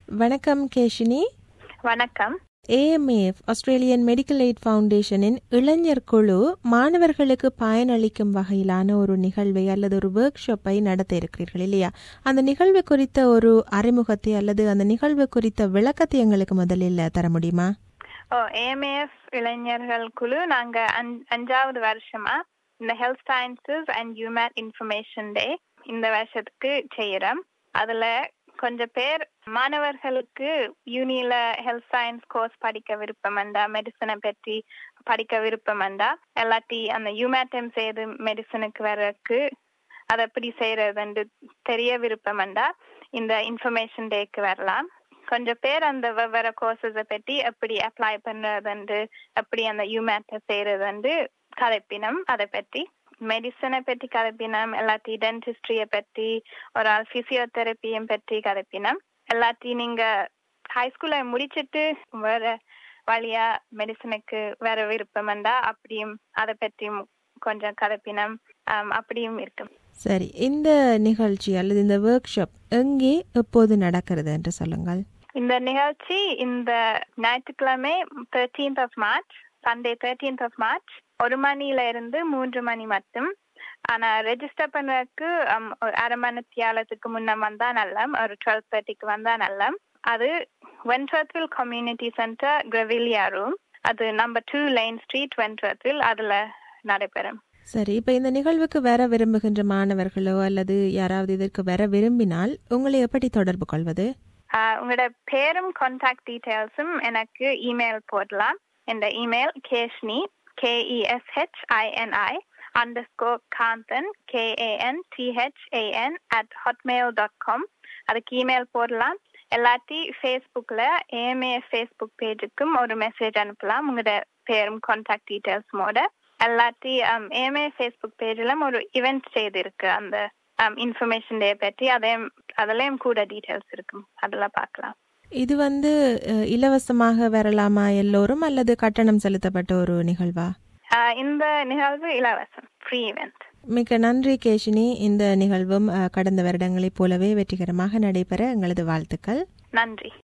வணக்கம் கேஷினி வணக்கம் AMAF Australian medical aid ஃபவுண்டேஷனின் இளைஞர் குழு மாணவர்களுக்கு பயனளிக்கும் வகையிலான ஒரு நிகழ்வை அல்லது ஒரு ஒர்க் ஷாப்பை நடத்த இருக்கிறீர்கள் இல்லையா அந்த நிகழ்வு குறித்த ஒரு அறிமுகத்தை அல்லது அந்த நிகழ்வு குறித்த விளக்கத்தை எங்களுக்கு முதலில் தர முடியுமா ஓ ஏஎம்ஏஎஃப் இளைஞர்கள் குழு நாங்க அஞ்- அஞ்சாவது வருஷமா இந்த health sciences and human information day இந்த வருஷத்துக்கு செய்யறோம் அதுல கொஞ்சம் பேர் மாணவர்களுக்கு யூனியில ஹெல்த் சயின்ஸ் கோர்ஸ் படிக்க விருப்பம் வந்தா மெடிசனை பற்றி படிக்க விருப்பம் வந்தா எல்லாத்தி அந்த யூமேட்டம் செய்து மெடிசனுக்கு வர்றதுக்கு அதை எப்படி செய்யறதுன்னு தெரிய விருப்பம் வந்தா இந்த இன்ஃபர்மேஷன் டேக்கு வரலாம் கொஞ்சம் பேர் அந்த வெவ்வேறு கோர்சஸை பற்றி எப்படி அப்ளை பண்றதுண்டு எப்படி அந்த யூமேட்டை செய்யறதுண்டு கதைப்பினம் அதை பற்றி மெடிசனை பற்றி கதைப்பினம் எல்லாத்தையும் டென்டிஸ்ட்ரியை பற்றி ஒரு ஆள் பிசியோதெரப்பியும் பற்றி கதைப்பினம் எல்லாத்தையும் நீங்க ஹை ஸ்கூலை முடிச்சிட்டு வேற வழியா மெடிசனுக்கு வேற விருப்பம் வந்தா அப்படியும் அதை பற்றியும் கொஞ்சம் கதைப்பினம் ஆம், அப்படியும் இருக்கும் சரி இந்த நிகழ்ச்சி அல்லது இந்த ஒர்க் ஷாப் எங்கே எப்போது நடக்கிறது என்று சொல்லுங்கள் இந்த நிகழ்ச்சி இந்த ஞாயிற்றுக்கிழமை thirteenth of March Sunday thirteenth of March ஒரு மணில இருந்து மூன்று மணி மட்டும் ஆனா ரெஜிஸ்டர் பண்ணுறதுக்கு um, ஒரு அரை மணி தியாலத்துக்கு முன்ன வந்தா நல்லம் ஒரு டுவெல் தேர்ட்டிக்கு வந்தா நல்லம் அது Wentworthville community centre Grevillea room அது number two Line Street Wentworthville அதுல நடைபெறும் சரி இப்ப இந்த நிகழ்வுக்கு வர விரும்புகின்ற மாணவர்களோ அல்லது யாராவது இதற்கு வர விரும்பினால் உங்களை எப்படி தொடர்பு கொள்வது ஆஹ் உங்களோட பேரும் கான்டாக்ட் டீடைல்ஸும் எனக்கு இமெயில் போடலாம் இந்த email கேஷ்னி கேஇஎஸ்ஹெச்ஐஎன்ஐ underscore Kanthan KAN DHAN at Hotmail dot com அதுக்கு இமெயில் போடலாம் எல்லாத்தி ஃபேஸ்புக்கில் ஏஎம்ஏ ஃபேஸ்புக் பேஜுக்கும் ஒரு மெசேஜ் அனுப்பலாம் உங்களோட பேரும் கான்டாக்ட் டீடைல்ஸுமோட எல்லாத்தி ஏஎம்ஏ ஃபேஸ்புக் பேஜிலும் ஒரு இவெண்ட் செய்திருக்கு அந்த இன்ஃபர்மேஷன் டே பற்றி அதையும் அதுலயும் கூட டீடைல்ஸ் இருக்கும் அதெல்லாம் பார்க்கலாம் இது வந்து அஹ், இலவசமாக வரலாமா எல்லோரும் அல்லது கட்டணம் செலுத்தப்பட்ட ஒரு நிகழ்வா ஆஹ் இந்த நிகழ்வு இலவசம் ஃப்ரீ இவெண்ட் மிக்க நன்றி கேஷினி இந்த நிகழ்வும் அஹ், கடந்த வருடங்களைப் போலவே வெற்றிகரமாக நடைபெற எங்களது வாழ்த்துக்கள் நன்றி